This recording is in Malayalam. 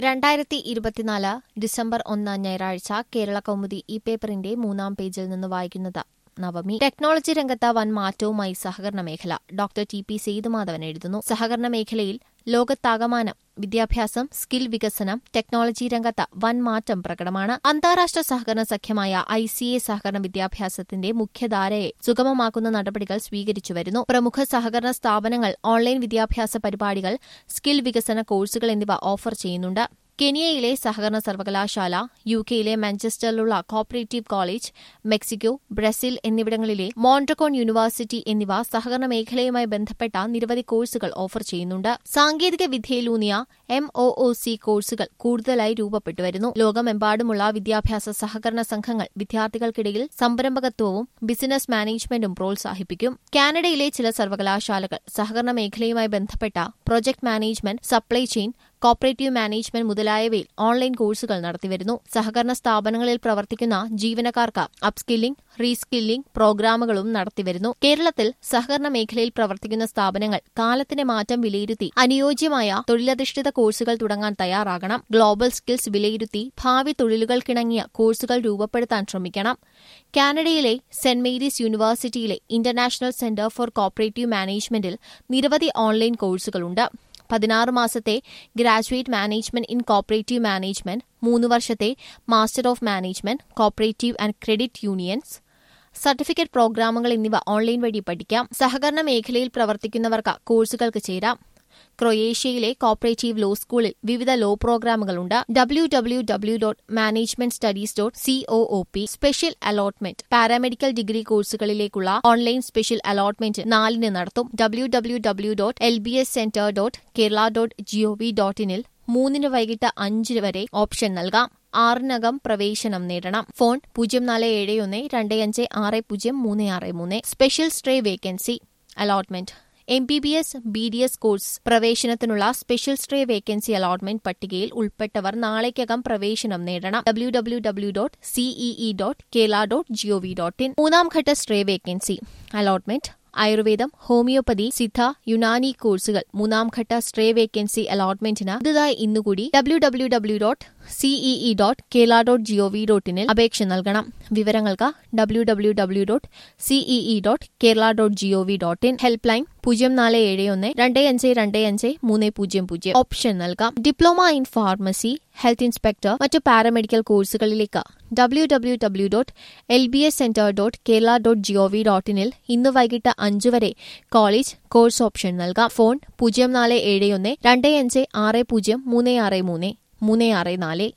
രണ്ടായിരത്തി ഇരുപത്തിനാല് ഡിസംബർ ഒന്ന് ഞായറാഴ്ച കേരള കൗമുദി ഈ പേപ്പറിന്റെ മൂന്നാം പേജിൽ നിന്ന് വായിക്കുന്നത് നവമി ടെക്നോളജി രംഗത്ത് വൻ മാറ്റവുമായി സഹകരണ മേഖല ഡോക്ടർ ടി പി സേതുമാധവൻ എഴുതുന്നു സഹകരണ മേഖലയിൽ ലോകത്താകമാനം വിദ്യാഭ്യാസം സ്കിൽ വികസനം ടെക്നോളജി രംഗത്ത് വൻ മാറ്റം പ്രകടമാണ് അന്താരാഷ്ട്ര സഹകരണ സഖ്യമായ ഐ സി എ സഹകരണ വിദ്യാഭ്യാസത്തിന്റെ മുഖ്യധാരയെ സുഗമമാക്കുന്ന നടപടികൾ സ്വീകരിച്ചുവരുന്നു പ്രമുഖ സഹകരണ സ്ഥാപനങ്ങൾ ഓൺലൈൻ വിദ്യാഭ്യാസ പരിപാടികൾ സ്കിൽ വികസന കോഴ്സുകൾ എന്നിവ ഓഫർ ചെയ്യുന്നുണ്ട് കെനിയയിലെ സഹകരണ സർവകലാശാല യു കെയിലെ മാഞ്ചസ്റ്ററിലുള്ള കോപ്പറേറ്റീവ് കോളേജ് മെക്സിക്കോ ബ്രസീൽ എന്നിവിടങ്ങളിലെ മോൺട്രക്കോൺ യൂണിവേഴ്സിറ്റി എന്നിവ സഹകരണ മേഖലയുമായി ബന്ധപ്പെട്ട നിരവധി കോഴ്സുകൾ ഓഫർ ചെയ്യുന്നുണ്ട് സാങ്കേതിക വിദ്യയിലൂന്നിയ എം ഒ ഒ സി കോഴ്സുകൾ കൂടുതലായി രൂപപ്പെട്ടുവരുന്നു ലോകമെമ്പാടുമുള്ള വിദ്യാഭ്യാസ സഹകരണ സംഘങ്ങൾ വിദ്യാർത്ഥികൾക്കിടയിൽ സംരംഭകത്വവും ബിസിനസ് മാനേജ്മെന്റും പ്രോത്സാഹിപ്പിക്കും കാനഡയിലെ ചില സർവകലാശാലകൾ സഹകരണ മേഖലയുമായി ബന്ധപ്പെട്ട project management supply chain cooperative management മുതലായവയിൽ ഓൺലൈൻ കോഴ്സുകൾ നടത്തിവരുന്നു സഹകരണ സ്ഥാപനങ്ങളിൽ പ്രവർത്തിക്കുന്ന ജീവനക്കാർക്ക് അപ്സ്കില്ലിംഗ് റീസ്കില്ലിംഗ് പ്രോഗ്രാമുകളും നടത്തിവരുന്നു കേരളത്തിൽ സഹകരണ മേഖലയിൽ പ്രവർത്തിക്കുന്ന സ്ഥാപനങ്ങൾ കാലത്തിന്റെ മാറ്റം വിലയിരുത്തി അനുയോജ്യമായ തൊഴിലധിഷ്ഠിത കോഴ്സുകൾ തുടങ്ങാൻ തയ്യാറാകണം ഗ്ലോബൽ സ്കിൽസ് വിലയിരുത്തി ഭാവി തൊഴിലുകൾക്കിണങ്ങിയ കോഴ്സുകൾ രൂപപ്പെടുത്താൻ ശ്രമിക്കണം കാനഡയിലെ സെന്റ് മേരീസ് യൂണിവേഴ്സിറ്റിയിലെ ഇന്റർനാഷണൽ സെന്റർ ഫോർ കോപ്പറേറ്റീവ് മാനേജ്മെന്റിൽ നിരവധി ഓൺലൈൻ കോഴ്സുകളുണ്ട് പതിനാറ് മാസത്തെ graduate management in cooperative management മൂന്ന് വർഷത്തെ master of management cooperative and credit unions certificate പ്രോഗ്രാമുകൾ എന്നിവ ഓൺലൈൻ വഴി പഠിക്കാം സഹകരണ മേഖലയിൽ പ്രവർത്തിക്കുന്നവർക്ക് കോഴ്സുകൾക്ക് ചേരാം ക്രൊയേഷ്യയിലെ കോപ്പറേറ്റീവ് ലോ സ്കൂളിൽ വിവിധ ലോ പ്രോഗ്രാമുകളുണ്ട് W W W dot management studies dot C O O P special allotment paramedical degree കോഴ്സുകളിലേക്കുള്ള ഓൺലൈൻ സ്പെഷ്യൽ അലോട്ട്മെന്റ് നാലിന് നടത്തും W W W dot L B S centre dot Kerala dot G O V dot ഇനിൽ മൂന്നിന് വൈകിട്ട് അഞ്ച് വരെ ഓപ്ഷൻ നൽകാം ആറിനകം പ്രവേശനം നേടണം ഫോൺ പൂജ്യം നാല് ഏഴ് ഒന്ന് രണ്ട് അഞ്ച് ആറ് പൂജ്യം മൂന്ന് ആറ് മൂന്ന് special stray vacancy allotment M B B S B D S course പ്രവേശനത്തിനുള്ള സ്പെഷ്യൽ സ്ട്രേ വേക്കൻസി അലോട്ട്മെന്റ് പട്ടികയിൽ ഉൾപ്പെട്ടവർ നാളേക്കകം പ്രവേശനം നേടണം W W W dot C E E dot Kerala dot G O V dot in മൂന്നാം ഘട്ട സ്ട്രേ വേക്കൻസി അലോട്ട്മെന്റ് ആയുർവേദം ഹോമിയോപ്പതി സിദ്ധ യുനാനി കോഴ്സുകൾ മൂന്നാം ഘട്ട സ്ട്രേ വേക്കൻസി അലോട്ട്മെന്റിന് പുതുതായി ഇന്നുകൂടി W W W dot C E E dot Kerala dot G O V dot ഇനിൽ അപേക്ഷ നൽകണം വിവരങ്ങൾക്ക് W W W dot C E E dot Kerala dot G O V dot in helpline പൂജ്യം നാല് ഏഴ് ഒന്ന് രണ്ട് അഞ്ച് രണ്ട് അഞ്ച് മൂന്ന് പൂജ്യം പൂജ്യം ഓപ്ഷൻ നൽകാം diploma in pharmacy health inspector മറ്റു പാരാമെഡിക്കൽ കോഴ്സുകളിലേക്ക് W W W dot L B S centre dot Kerala dot G O V dot ഇനിൽ ഇന്ന് വൈകിട്ട് അഞ്ച് വരെ കോളേജ് കോഴ്സ് ഓപ്ഷൻ നൽകാം ഫോൺ പൂജ്യം നാല് ഏഴ് ഒന്ന് രണ്ട് അഞ്ച് ആറ് പൂജ്യം മൂന്ന് ആറ് മൂന്ന് മൂന്ന് ആറ് നാല്